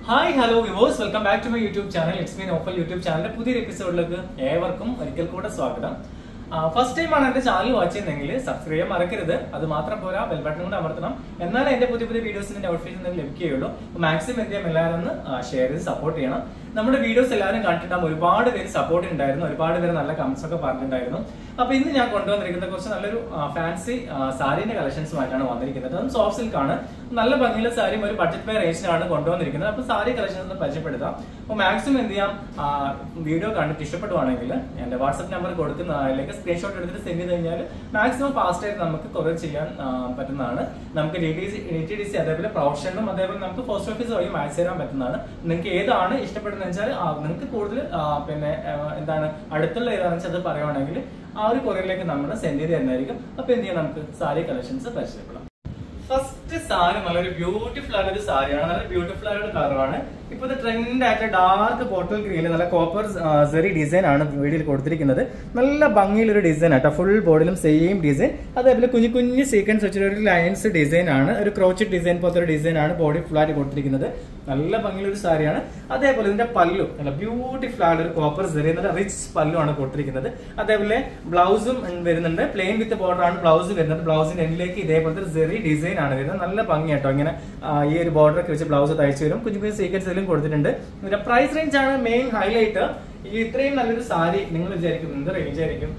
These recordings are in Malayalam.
hi hello viewers welcome back to my YouTube channel it's മീൻ ഓഫൽ യൂട്യൂബ് ചാനലിന്റെ പുതിയൊരു എപ്പിസോഡിലേക്ക് ഏവർക്കും ഒരിക്കൽ കൂടെ സ്വാഗതം ഫസ്റ്റ് ടൈം ആണ് എന്റെ ചാനൽ വാച്ച് ചെയ്യുന്നതെങ്കിൽ സബ്സ്ക്രൈബ് ചെയ്യാൻ മറക്കരുത് അത് മാത്രം പോരാ ബെൽ ബട്ടൺ കൂടെ അമർത്തണം എന്നാലേ എന്റെ പുതിയ പുതിയ വീഡിയോസിന്റെ നോട്ടിഫിക്കേഷൻ നിങ്ങൾക്ക് ലഭിക്കുകയുള്ളൂ മാക്സിമം എന്ത് ചെയ്യാം എല്ലാവരും ഒന്ന് ഷെയർ ചെയ്ത് സപ്പോർട്ട് ചെയ്യണം നമ്മുടെ വീഡിയോസ് എല്ലാവരും കണ്ടിട്ടുണ്ടാകും ഒരുപാട് പേര് സപ്പോർട്ട് ഉണ്ടായിരുന്നു ഒരുപാട് പേര് നല്ല കമന്റ്സ് ഒക്കെ പറഞ്ഞിട്ടുണ്ടായിരുന്നു അപ്പൊ ഇന്ന് ഞാൻ കൊണ്ടുവന്നിരിക്കുന്ന കുറച്ച് നല്ലൊരു ഫാൻസി സാരീന്റെ കളക്ഷൻസുമായിട്ടാണ് വന്നിരിക്കുന്നത് അതും സോഫ്റ്റ് സിൽക്ക് ആണ് നല്ല ഭംഗിയുള്ള സാരിയും ഒരു ബഡ്ജറ്റ് പേ റേഞ്ചിലാണ് കൊണ്ടുവന്നിരിക്കുന്നത് അപ്പൊ സാരി കളക്ഷൻസ് ഒന്ന് പരിചയപ്പെടുത്താം അപ്പൊ മാക്സിമം എന്ത് ചെയ്യാം വീഡിയോ കണ്ടിട്ട് ഇഷ്ടപ്പെടുവാണെങ്കിൽ എന്റെ വാട്സ്ആപ്പ് നമ്പർ കൊടുക്കുന്ന അതിലേക്ക് സ്ക്രീൻഷോട്ട് എടുത്തിട്ട് സെൻഡ് ചെയ്ത് കഴിഞ്ഞാൽ മാക്സിമം ഫാസ്റ്റ് ആയിട്ട് നമുക്ക് കൊറിയർ ചെയ്യാൻ ആ, പറ്റുന്നതാണ് നമുക്ക് D T C D T D C അതേപോലെ പ്രൊഫഷനും അതേപോലെ നമുക്ക് പോസ്റ്റ് ഓഫീസ് വഴി അയച്ചു തരാൻ പറ്റുന്നതാണ് നിങ്ങൾക്ക് ഏതാണ് ഇഷ്ടപ്പെടുന്നത് വെച്ചാൽ നിങ്ങൾക്ക് കൂടുതൽ ആ, പിന്നെ ആ, എന്താണ് അടുത്തുള്ള ഏതാണെന്ന് വെച്ചാൽ അത് പറയുവാണെങ്കിൽ ആ ഒരു കൊറിയറിലേക്ക് നമ്മൾ സെൻഡ് ചെയ്ത് തരുന്നതായിരിക്കും അപ്പൊ എന്ത് ചെയ്യാം നമുക്ക് സാരി കളക്ഷൻസ് പരിചയപ്പെടാം ഫസ്റ്റ് സാരി നല്ലൊരു ബ്യൂട്ടിഫുൾ ആയ ഒരു സാരിയാണ് നല്ല ബ്യൂട്ടിഫുൾ ആയ ഒരു കളറാണ് ഇപ്പോഴത്തെ ട്രെൻഡ് ആയിട്ട് ഡാർക്ക് ബോട്ടിൽ ഗ്രീനിൽ നല്ല കോപ്പർ സെറി ഡിസൈൻ ആണ് വീഡിയോയിൽ കൊടുത്തിരിക്കുന്നത് നല്ല ഭംഗിയുള്ളൊരു ഡിസൈൻ ആട്ടോ ഫുൾ ബോഡിയിലും സെയിം ഡിസൈൻ അതേപോലെ കുഞ്ഞു കുഞ്ഞു സീക്വൻസ് വെച്ചിട്ട് ഒരു ലൈൻസ് ഡിസൈൻ ആണ് ഒരു ക്രോച്ച് ഡിസൈൻ പോലത്തെ ഒരു ഡിസൈൻ ആണ് ബോഡി ഫുൾ ആയിട്ട് കൊടുത്തിരിക്കുന്നത് നല്ല ഭംഗിയുള്ള ഒരു സാരിയാണ് അതേപോലെ ഇതിന്റെ പല്ലു നല്ല ബ്യൂട്ടിഫുൾ ആയ ഒരു കോപ്പർ സെറി നല്ല റിച്ച് പല്ലു ആണ് കൊടുത്തിരിക്കുന്നത് അതേപോലെ ബ്ലൗസും വരുന്നുണ്ട് പ്ലെയിൻ വിത്ത് ബോർഡർ ആണ് ബ്ലൗസ് വരുന്നത് ബ്ലൗസിന്റെ എൻഡിലേക്ക് ഇതേപോലത്തെ സെറി ഡിസൈൻ ആണ് വരുന്നത് നല്ല ഭംഗിയാട്ടോ ഇങ്ങനെ ആ, ഈ ഒരു ബോർഡർ ഒക്കെ വെച്ച് ബ്ലൗസ് തയ്ച്ചു വരും കുഞ്ഞു കുഞ്ഞു സീക്വൻസ് എല്ലാം കൊടുത്തിട്ടുണ്ട് ഇതിന്റെ പ്രൈസ് റേഞ്ച് ആണ് മെയിൻ ഹൈലൈറ്റ് ഈ ഇത്രയും നല്ലൊരു സാരി നിങ്ങൾ വിചാരിക്കും എന്ത് റേഞ്ച് ആയിരിക്കും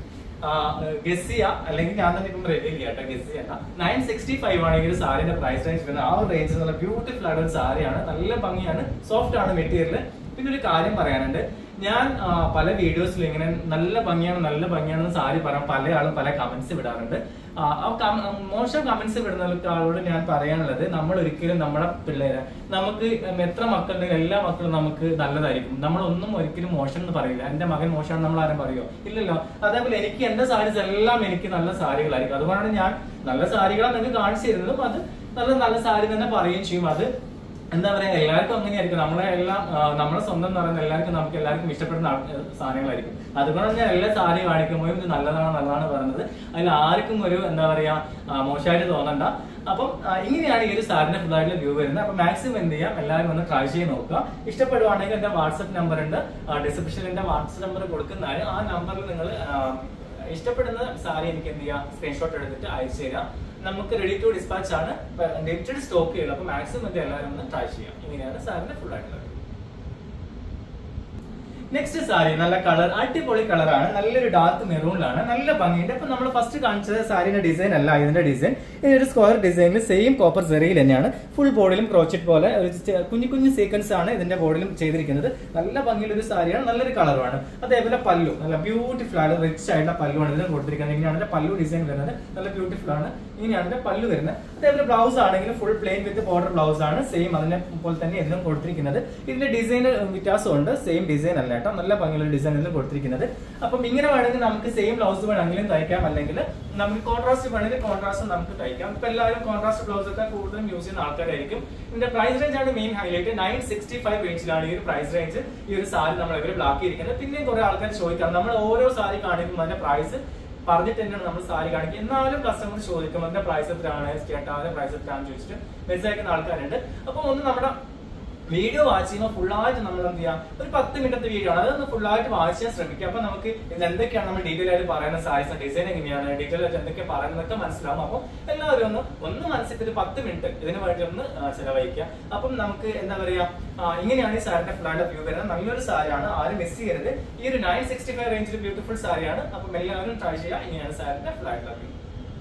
ഗസ് ചെയ്യാം അല്ലെങ്കിൽ ഞാൻ തന്നെ ഇപ്പം റെഡി ചെയ്യാട്ടെ ഗസ് ചെയ്യണ്ട നയൻ സിക്സ്റ്റി ഫൈവ് ആണ് ഈ ഒരു സാരിന്റെ പ്രൈസ് റേഞ്ച് വരുന്നത് ആ ഒരു റേഞ്ച് നല്ല ബ്യൂട്ടിഫുൾ ആയിട്ട് ഒരു സാരിയാണ് നല്ല ഭംഗിയാണ് സോഫ്റ്റ് ആണ് മെറ്റീരിയൽ പിന്നെ ഒരു കാര്യം പറയാനുണ്ട് ഞാൻ ആ, പല വീഡിയോസിലും ഇങ്ങനെ നല്ല ഭംഗിയാണ് നല്ല ഭംഗിയാണെന്ന് സാരി പറയാൻ പല ആളും പല കമന്റ്സ് വിടാറുണ്ട് ആ, ആ കം- മോശം കമന്റ്സ് വിടുന്ന ആളോട് ഞാൻ പറയാനുള്ളത് നമ്മൾ ഒരിക്കലും നമ്മുടെ പിള്ളേരെ നമുക്ക് എത്ര മക്കളുണ്ടെങ്കിലും എല്ലാ മക്കളും നമുക്ക് നല്ലതായിരിക്കും നമ്മളൊന്നും ഒരിക്കലും മോശം എന്ന് പറയില്ല എന്റെ മകൻ മോശമാണ് നമ്മൾ ആരും പറയോ ഇല്ലല്ലോ അതേപോലെ എനിക്ക് എന്റെ സാരീസ് എല്ലാം എനിക്ക് നല്ല സാരികളായിരിക്കും അതുകൊണ്ടാണ് ഞാൻ നല്ല സാരികളാണ് നിങ്ങൾക്ക് കാണിച്ചു തരുന്നതും അത് നല്ല നല്ല സാരി തന്നെ പറയുകയും ചെയ്യും അത് എന്താ പറയാ എല്ലാവർക്കും അങ്ങനെയായിരിക്കും നമ്മളെ എല്ലാം ആ, നമ്മളെ സ്വന്തം എന്ന് പറയുന്നത് എല്ലാവർക്കും നമുക്ക് എല്ലാവർക്കും ഇഷ്ടപ്പെടുന്ന ആൾ- ഏഹ് സാധനങ്ങളായിരിക്കും അതുകൊണ്ടാണ് ഞാൻ എല്ലാ സാരി കാണിക്കുമ്പോഴും ഇത് നല്ലതാണ് നല്ലതാണ് പറയുന്നത് അതിൽ ആർക്കും ഒരു എന്താ പറയാ ആ, മോശമായിട്ട് തോന്നണ്ട അപ്പം ആ, ഇങ്ങനെയാണ് ഈ ഒരു സാരിന്റെ ഫുൾ ആയിട്ടുള്ള വ്യൂ വരുന്നത് അപ്പൊ മാക്സിമം എന്ത് ചെയ്യാം എല്ലാവരും ഒന്ന് ട്രൈ ചെയ്ത് നോക്കുക ഇഷ്ടപ്പെടുവാണെങ്കിൽ എന്റെ വാട്സ്ആപ്പ് നമ്പർ ഉണ്ട് ഡിസ്ക്രിപ്ഷനിൽ എന്റെ വാട്സ്ആപ്പ് നമ്പർ കൊടുക്കുന്നതാണ് ആ നമ്പറിൽ നിങ്ങൾ ഇഷ്ടപ്പെടുന്ന സാരി എനിക്ക് എന്ത് ചെയ്യാം സ്ക്രീൻഷോട്ട് എടുത്തിട്ട് അയച്ചു തരാം നമുക്ക് റെഡി ടു ഡിസ്പാച്ച് ആണ് ലിമിറ്റഡ് സ്റ്റോക്ക് ചെയ്യുള്ളൂ അപ്പൊ മാക്സിമം ഇത് എല്ലാവരും ഒന്ന് ട്രൈ ചെയ്യാം ഇങ്ങനെയാണ് സാറിന്റെ ഫുൾ ആയിട്ടുള്ളത് നെക്സ്റ്റ് സാരി നല്ല കളർ അടിപൊളി കളറാണ് നല്ലൊരു ഡാർക്ക് മെറൂണിലാണ് നല്ല ഭംഗിയുണ്ട് അപ്പൊ നമ്മൾ ഫസ്റ്റ് കാണിച്ചത് സാരിന്റെ ഡിസൈൻ അല്ല ഇതിന്റെ ഡിസൈൻ ഈ ഒരു സ്ക്വയർ ഡിസൈനിൽ സെയിം കോപ്പർ സെറിയിൽ തന്നെയാണ് ഫുൾ ബോഡിയിലും ക്രോച്ചറ്റ് പോലെ ഒരു ചെ- കുഞ്ഞു കുഞ്ഞു സീക്വൻസ് ആണ് ഇതിന്റെ ബോഡിയിലും ചെയ്തിരിക്കുന്നത് നല്ല ഭംഗിയുള്ള ഒരു സാരിയാണ് നല്ലൊരു കളറുമാണ് അതേപോലെ പല്ലു നല്ല ബ്യൂട്ടിഫുൾ ആണ് റിച്ച് ആയിട്ടുള്ള പല്ലുവാണ് ഇതിന് കൊടുത്തിരിക്കുന്നത് ഇങ്ങനെയാണ് ഇതിന്റെ പല്ലു ഡിസൈൻ വരുന്നത് നല്ല ബ്യൂട്ടിഫുൾ ആണ് ഇങ്ങനെയാണ് ഇതിന്റെ പല്ലു വരുന്നത് അതേപോലെ ബ്ലൗസ് ആണെങ്കിലും full plain with border blouse ആണ് സെയിം അതിനെ പോലെ തന്നെ എന്നും കൊടുത്തിരിക്കുന്നത് ഇതിന്റെ ഡിസൈൻ വ്യത്യാസമുണ്ട് സെയിം ഡിസൈൻ അല്ല കേട്ടോ നല്ല ഭംഗിയുള്ള ഡിസൈൻ ഇതിൽ കൊടുത്തിരിക്കുന്നത് അപ്പം ഇങ്ങനെ വേണമെങ്കിൽ നമുക്ക് സെയിം ബ്ലൗസ് വേണമെങ്കിലും തയ്ക്കാം അല്ലെങ്കിൽ നമുക്ക് കോൺട്രാസ്റ്റ് വേണമെങ്കിൽ കോൺട്രാസ്റ്റ് നമുക്ക് തയ്ക്കാം ഇപ്പൊ എല്ലാവരും കോൺട്രാസ്റ്റ് ബ്ലൗസ് ഒക്കെ കൂടുതലും യൂസ് ചെയ്യുന്ന ആൾക്കാരായിരിക്കും ഇതിന്റെ പ്രൈസ് റേഞ്ച് ആണ് main highlight nine sixty five റേഞ്ചിലാണ് ഈ ഒരു പ്രൈസ് റേഞ്ച് ഈ ഒരു സാരി നമ്മൾ ഇവർ ആക്കിയിരിക്കുന്നത് പിന്നെയും കുറെ ആൾക്കാർ ചോദിക്കാം നമ്മൾ ഓരോ സാരി കാണിക്കുമ്പോൾ അതിന്റെ പ്രൈസ് പറഞ്ഞിട്ട് തന്നെയാണ് നമ്മൾ സാരി കാണിക്കുക എന്നാലും കസ്റ്റമർ ചോദിക്കും അതിന്റെ പ്രൈസ് എത്രയാണ് ചേട്ടാ അതിന്റെ പ്രൈസ് എത്രയാണെന്ന് ചോദിച്ചിട്ട് മെസ്സേജ് അയക്കുന്ന ആൾക്കാരുണ്ട് അപ്പൊ ഒന്ന് നമ്മുടെ വീഡിയോ വാച്ച് ചെയ്യുമ്പോൾ ഫുള്ളായിട്ട് നമ്മൾ എന്ത് ചെയ്യാം ഒരു പത്ത് മിനിറ്റത്തെ വീഡിയോ ആണ് അതൊന്ന് ഫുള്ളായിട്ട് വാച്ച് ചെയ്യാൻ ശ്രമിക്കുക അപ്പൊ നമുക്ക് ഇത് എന്തൊക്കെയാണ് നമ്മൾ ഡീറ്റെയിൽ ആയിട്ട് പറയുന്ന സാരീസ് ഡിസൈൻ എങ്ങനെയാണ് ഡീറ്റെയിൽ ആയിട്ട് എന്തൊക്കെ പറയുന്നതൊക്കെ മനസ്സിലാവും അപ്പോൾ എല്ലാവരും ഒന്ന് ഒന്ന് മനസ്സിൽ ഒരു പത്ത് മിനിറ്റ് ഇതിന് വേണ്ടി ഒന്ന് ആ, ചെലവഴിക്കുക അപ്പം നമുക്ക് എന്താ പറയാ ആ, ഇങ്ങനെയാണ് ഈ സാരിന്റെ ഫുള്ളായിട്ട് വ്യൂ വരുന്നത് നല്ലൊരു സാരിയാണ് ആരും മിസ് ചെയ്യരുത് ഈ ഒരു നയൻ സിക്സ്റ്റി ഫൈവ് റേഞ്ചിൽ ബ്യൂട്ടിഫുൾ സാരിയാണ് അപ്പം എല്ലാവരും ട്രൈ ചെയ്യുക ഇങ്ങനെയാണ് സാരിന്റെ ഫുള്ളായിട്ടുള്ള വ്യൂ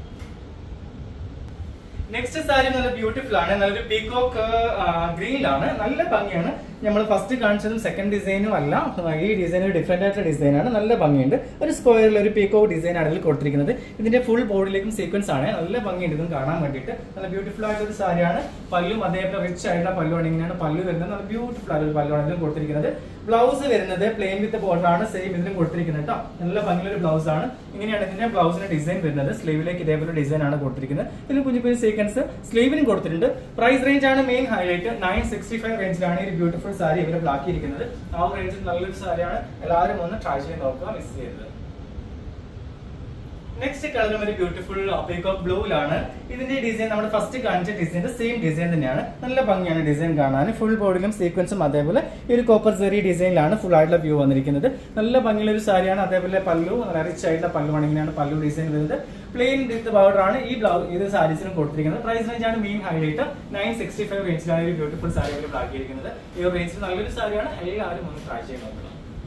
നെക്സ്റ്റ് സാരി നല്ല ബ്യൂട്ടിഫുൾ ആണ് നല്ലൊരു പീകോക്ക് ഗ്രീനിലാണ് നല്ല ഭംഗിയാണ് നമ്മൾ ഫസ്റ്റ് കാണിച്ചതും സെക്കൻഡ് ഡിസൈനും അല്ല ഈ ഡിസൈൻ ഒരു ഡിഫറെന്റ് ആയിട്ടുള്ള ഡിസൈൻ ആണ് നല്ല ഭംഗിയുണ്ട് ഒരു സ്ക്വയറിൽ ഒരു പീകോ ഡിസൈൻ ആണ് ഇതിൽ കൊടുത്തിരിക്കുന്നത് ഇതിന്റെ ഫുൾ ബോഡിയിലേക്കും സീക്വൻസ് ആണ് നല്ല ഭംഗിയുണ്ട് ഇതും കാണാൻ വേണ്ടിയിട്ട് നല്ല ബ്യൂട്ടിഫുൾ ആയിട്ടുള്ള ഒരു സാരിയാണ് പല്ലും അതേപോലെ റിച്ച് ആയിട്ടുള്ള പല്ലുമാണ് ഇങ്ങനെയാണ് പല്ലു വരുന്നത് നല്ല ബ്യൂട്ടിഫുൾ ആയിട്ടുള്ള പല്ലുമാണ് ഇതിലും കൊടുത്തിരിക്കുന്നത് ബ്ലൗസ് വരുന്നത് പ്ലെയിൻ വിത്ത് ബോർഡർ ആണ് സെയിം ഇതിലും കൊടുത്തിരിക്കുന്നത് കേട്ടോ നല്ല ഭംഗിയുള്ള ഒരു ബ്ലൗസ് ആണ് ഇങ്ങനെയാണ് ഇതിന്റെ ബ്ലൗസിന്റെ ഡിസൈൻ വരുന്നത് സ്ലീവിലേക്ക് ഇതേപോലെ ഡിസൈൻ ആണ് കൊടുത്തിരിക്കുന്നത് ഇതിൽ കുഞ്ഞു കുഞ്ഞു സീക്വൻസ് സ്ലീവിനും കൊടുത്തിട്ടുണ്ട് പ്രൈസ് റേഞ്ച് ആണ് main highlight nine sixty five റേഞ്ചിലാണ് ഈ ബ്യൂട്ടിഫുൾ സാരി ഇവരെ ആക്കിയിരിക്കുന്നത് ആ ഒരു റേഞ്ചിൽ നല്ലൊരു സാരിയാണ് എല്ലാവരും ഒന്ന് ട്രൈ ചെയ്ത് നോക്കുക മിസ് ചെയ്യരുത് നെക്സ്റ്റ് കളറും ഒരു ബ്യൂട്ടിഫുൾ പീകോക്ക് ബ്ലൂവിലാണ് ഇതിന്റെ ഡിസൈൻ നമ്മുടെ ഫസ്റ്റ് കാണിച്ച ഡിസൈൻ്റെ സെയിം ഡിസൈൻ തന്നെയാണ് നല്ല ഭംഗിയാണ് ഡിസൈൻ കാണാൻ ഫുൾ ബോഡിയിലും സീക്വൻസും അതേപോലെ ഈ ഒരു കോപ്പർ സെറി ഡിസൈനിലാണ് ഫുൾ ആയിട്ടുള്ള വ്യൂ വന്നിരിക്കുന്നത് നല്ല ഭംഗിയുള്ള ഒരു സാരിയാണ് അതേപോലെ പല്ലു നല്ല റിച്ച് ആയിട്ടുള്ള പല്ലുവാണ് ഇങ്ങനെയാണ് പല്ലു ഡിസൈൻ വരുന്നത് പ്ലെയിൻ വിത്ത് ബോർഡർ ആണ് ഈ ബ്ലൗസ് ഇത് സാരീസിനും കൊടുത്തിരിക്കുന്നത് പ്രൈസ് റേഞ്ച് ആണ് main highlight nine sixty five റേഞ്ചിലാണ് ഈ ബ്യൂട്ടിഫുൾ സാരി അവൈലബിൾ ആക്കിയിരിക്കുന്നത് ഈ ഒരു റേഞ്ചിൽ നല്ലൊരു സാരിയാണ് എല്ലാവരും ഒന്ന് ട്രൈ ചെയ്ത് നോക്കണം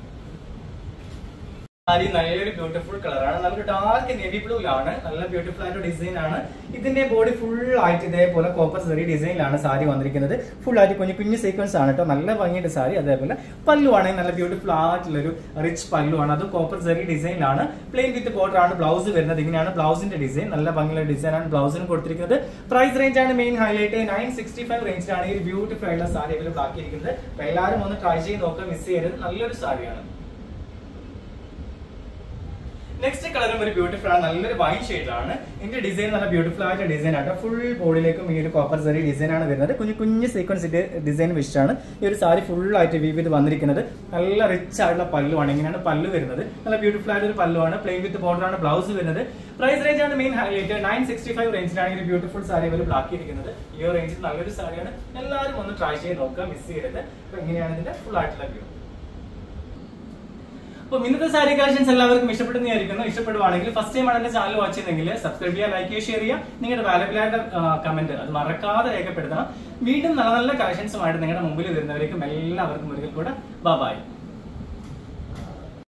സാരി നല്ലൊരു ബ്യൂട്ടിഫുൾ കളറാണ് നല്ലൊരു ഡാർക്ക് നേവി ബ്ലൂയിലാണ് നല്ല ബ്യൂട്ടിഫുൾ ആയിട്ട് ഡിസൈൻ ആണ് ഇതിന്റെ ബോഡി ഫുൾ ആയിട്ട് ഇതേപോലെ കോപ്പർ സെറി ഡിസൈനിലാണ് സാരി വന്നിരിക്കുന്നത് ഫുൾ ആയിട്ട് കുഞ്ഞു കുഞ്ഞു സീക്വൻസ് ആണ് കേട്ടോ നല്ല ഭംഗിയുടെ സാരി അതേപോലെ പല്ലു ആണെങ്കിൽ നല്ല ബ്യൂട്ടിഫുൾ ആയിട്ടുള്ളൊരു റിച്ച് പല്ലു ആണ് അത് കോപ്പർ സെറി ഡിസൈനിലാണ് പ്ലെയിൻ വിത്ത് ബോർഡർ ആണ് ബ്ലൗസ് വരുന്നത് ഇങ്ങനെയാണ് ബ്ലൗസിന്റെ ഡിസൈൻ നല്ല ഭംഗിയുള്ള ഡിസൈൻ ആണ് ബ്ലൗസിന് കൊടുത്തിരിക്കുന്നത് പ്രൈസ് റേഞ്ച് ആണ് main highlight nine sixty five റേഞ്ചിലാണ് ഈ ബ്യൂട്ടിഫുൾ ആയിട്ടുള്ള സാരി അവൈലബിൾ ആക്കിയിരിക്കുന്നത് അപ്പൊ എല്ലാവരും ഒന്ന് ട്രൈ ചെയ്ത് നോക്കുക മിസ് ചെയ്യരുത് നല്ലൊരു സാരിയാണ് നെക്സ്റ്റ് കളറും ഒരു ബ്യൂട്ടിഫുൾ ആണ് നല്ലൊരു വൈൻ ഷെയ്ഡാണ് ഇതിന്റെ ഡിസൈൻ നല്ല ബ്യൂട്ടിഫുൾ ആയിട്ട് ഡിസൈൻ ആണ് ഫുൾ ബോഡിയിലേക്കും ഈ ഒരു കോപ്പർ സെറി ഡിസൈൻ ആണ് വരുന്നത് കുഞ്ഞു കുഞ്ഞു സീക്വൻസിന്റെ ഡിസൈൻ വിഷാണ് ഈ ഒരു സാരി ഫുൾ ആയിട്ട് വീവ് ചെയ്ത് വന്നിരിക്കുന്നത് നല്ല റിച്ച് ആയിട്ടുള്ള പല്ലുവാണ് ഇങ്ങനെയാണ് പല്ലു വരുന്നത് നല്ല ബ്യൂട്ടിഫുൾ ആയിട്ട് ഒരു പല്ലുവാണ് പ്ലെയിൻ വിത്ത് ബോർഡർ ആണ് ബ്ലൗസ് വരുന്നത് പ്രൈസ് റേഞ്ച് ആണ് main highlight nine sixty five റേഞ്ചിലാണ് ഈ ബ്യൂട്ടിഫുൾ സാരി അവൈലബിൾ ആക്കിയിരിക്കുന്നത് ഈ ഒരു റേഞ്ചിൽ നല്ലൊരു സാരിയാണ് എല്ലാവരും ഒന്ന് ട്രൈ ചെയ്ത് നോക്കുക മിസ് ചെയ്യരുത് അപ്പൊ ഇങ്ങനെയാണ് ഇതിന്റെ ഫുൾ ആയിട്ടുള്ള വ്യൂ അപ്പൊ ഇന്നത്തെ സാരി കളക്ഷൻസ് എല്ലാവർക്കും ഇഷ്ടപ്പെടുന്ന വിചാരിക്കുന്നു ഇഷ്ടപ്പെടുവാണെങ്കിൽ ഫസ്റ്റ് ടൈം ആണ് എന്റെ ചാനൽ വാച്ച് ചെയ്യുന്നെങ്കിൽ സബ്സ്ക്രൈബ് ചെയ്യുക ലൈക്ക് ചെയ്യുക ഷെയർ ചെയ്യുക നിങ്ങളുടെ വാലബിൾ ആയിട്ട് കമന്റ് അത് മറക്കാതെ രേഖപ്പെടുത്തണം വീണ്ടും നല്ല നല്ല കളക്ഷൻസുമായിട്ട് നിങ്ങളുടെ മുമ്പിൽ വരുന്നവരേക്കും എല്ലാവർക്കും ഒരിക്കൽ കൂടെ ബൈ